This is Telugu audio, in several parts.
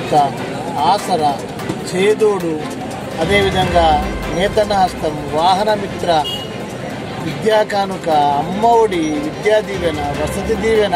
చేయూత ఆసరా చేదోడు అదేవిధంగా నేతన హస్తం వాహనమిత్ర విద్యా కానుక అమ్మఒడి విద్యా దీవెన వసతి దీవెన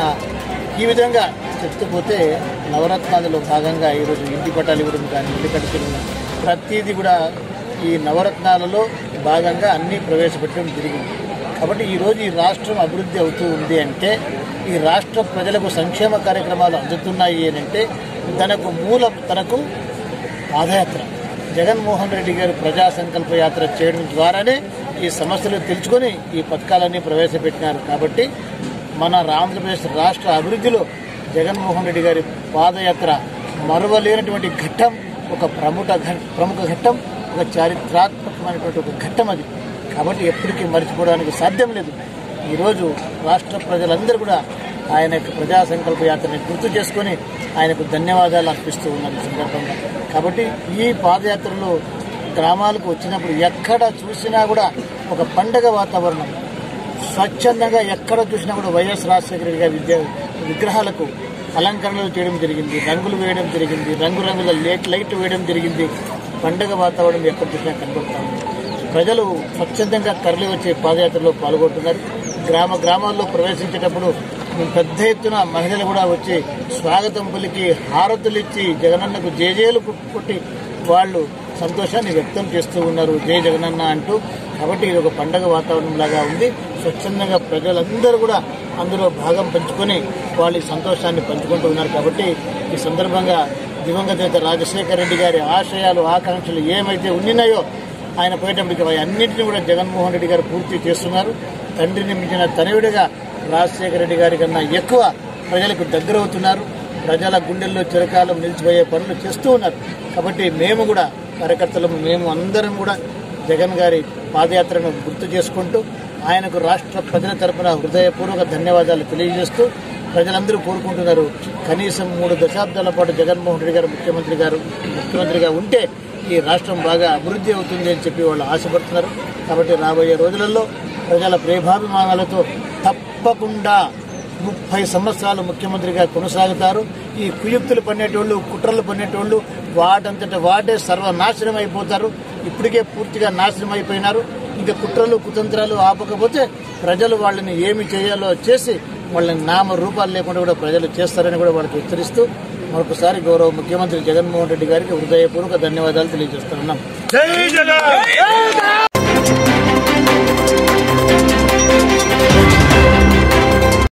ఈ విధంగా చెప్తుపోతే నవరత్నాలలో భాగంగా ఈరోజు ఇంటి పట్టాలు ఇవ్వడం కానీ ఇల్లు కట్టుకున్న ప్రతిదీ కూడా ఈ నవరత్నాలలో భాగంగా అన్నీ ప్రవేశపెట్టడం జరిగింది కాబట్టి ఈరోజు ఈ రాష్ట్రం అభివృద్ధి అవుతూ ఉంది అంటే ఈ రాష్ట్ర ప్రజలకు సంక్షేమ కార్యక్రమాలు అందుతున్నాయి అని అంటే తనకు మూల తనకు పాదయాత్ర జగన్మోహన్ రెడ్డి గారు ప్రజా సంకల్ప యాత్ర చేయడం ద్వారానే ఈ సమస్యలు తెలుసుకొని ఈ పథకాలన్నీ ప్రవేశపెట్టినారు కాబట్టి మన ఆంధ్రప్రదేశ్ రాష్ట్ర అభివృద్ధిలో జగన్మోహన్ రెడ్డి గారి పాదయాత్ర మరువలేనటువంటి ఘట్టం ఒక ప్రముఖ ఘ- ప్రముఖ ఘట్టం ఒక చారిత్రాత్మకమైనటువంటి ఒక ఘట్టం అది కాబట్టి ఎప్పటికీ మర్చిపోవడానికి సాధ్యం లేదు ఈరోజు రాష్ట్ర ప్రజలందరూ కూడా ఆయన యొక్క ప్రజా సంకల్ప యాత్రని గుర్తు చేసుకొని ఆయనకు ధన్యవాదాలు అర్పిస్తూ ఉన్నారు ఈ సందర్భంగా కాబట్టి ఈ పాదయాత్రలో గ్రామాలకు వచ్చినప్పుడు ఎక్కడ చూసినా కూడా ఒక పండగ వాతావరణం స్వచ్ఛందంగా ఎక్కడ చూసినా కూడా వైఎస్ రాజశేఖర రెడ్డి గారి విద్యా విగ్రహాలకు అలంకరణలు చేయడం జరిగింది రంగులు వేయడం జరిగింది రంగురంగుల లేట్ లైట్ వేయడం జరిగింది పండగ వాతావరణం ఎక్కడ చూసినా కనబడతా ఉంది ప్రజలు స్వచ్ఛందంగా తరలి వచ్చే పాదయాత్రలో పాల్గొంటున్నారు గ్రామ గ్రామాల్లో ప్రవేశించేటప్పుడు పెద్ద ఎత్తున మహిళలు కూడా వచ్చి స్వాగతం పలికి హారతులు ఇచ్చి జగనన్నకు జేజేలు కొట్టి వాళ్ళు సంతోషాన్ని వ్యక్తం చేస్తూ ఉన్నారు జై జగనన్న అంటూ కాబట్టి ఇది ఒక పండగ వాతావరణం లాగా ఉంది స్వచ్ఛందంగా ప్రజలందరూ కూడా అందులో భాగం పంచుకొని వాళ్ళ ఈ సంతోషాన్ని పంచుకుంటూ ఉన్నారు కాబట్టి ఈ సందర్భంగా దివంగత నేత రాజశేఖర రెడ్డి గారి ఆశయాలు ఆకాంక్షలు ఏమైతే ఉండినాయో ఆయన పోయేటప్పటికి అవి అన్నింటినీ కూడా జగన్మోహన్ రెడ్డి గారు పూర్తి చేస్తున్నారు తండ్రిని మించిన తనయుడిగా రాజశేఖర రెడ్డి గారి కన్నా ఎక్కువ ప్రజలకు దగ్గరవుతున్నారు ప్రజల గుండెల్లో చిరకాలం నిలిచిపోయే పనులు చేస్తూ ఉన్నారు కాబట్టి మేము కూడా కార్యకర్తలు మేము అందరం కూడా జగన్ గారి పాదయాత్రను గుర్తు చేసుకుంటూ ఆయనకు రాష్ట్ర ప్రజల తరపున హృదయపూర్వక ధన్యవాదాలు తెలియజేస్తూ ప్రజలందరూ కోరుకుంటున్నారు కనీసం మూడు దశాబ్దాల పాటు జగన్మోహన్ రెడ్డి గారు ముఖ్యమంత్రి గారు ముఖ్యమంత్రిగా ఉంటే ఈ రాష్ట్రం బాగా అభివృద్ధి అవుతుంది అని చెప్పి వాళ్ళు ఆశపడుతున్నారు కాబట్టి రాబోయే రోజులలో ప్రజల ప్రేమాభిమానాలతో తప్పకుండా ముప్పై సంవత్సరాలు ముఖ్యమంత్రిగా కొనసాగుతారు ఈ కుయుక్తులు పన్నేటోళ్ళు కుట్రలు పన్నేటోళ్ళు వాటంతట వాటే సర్వనాశనం అయిపోతారు ఇప్పటికే పూర్తిగా నాశనం అయిపోయినారు ఇంకా కుట్రలు కుతంత్రాలు ఆపకపోతే ప్రజలు వాళ్ళని ఏమి చేయాలో చేసి వాళ్ళని నామ రూపాలు లేకుండా కూడా ప్రజలు చేస్తారని కూడా వాళ్ళకి హెచ్చరిస్తూ మరొకసారి గౌరవ ముఖ్యమంత్రి జగన్మోహన్ రెడ్డి గారికి హృదయపూర్వక ధన్యవాదాలు తెలియజేస్తున్నాం జై జగన్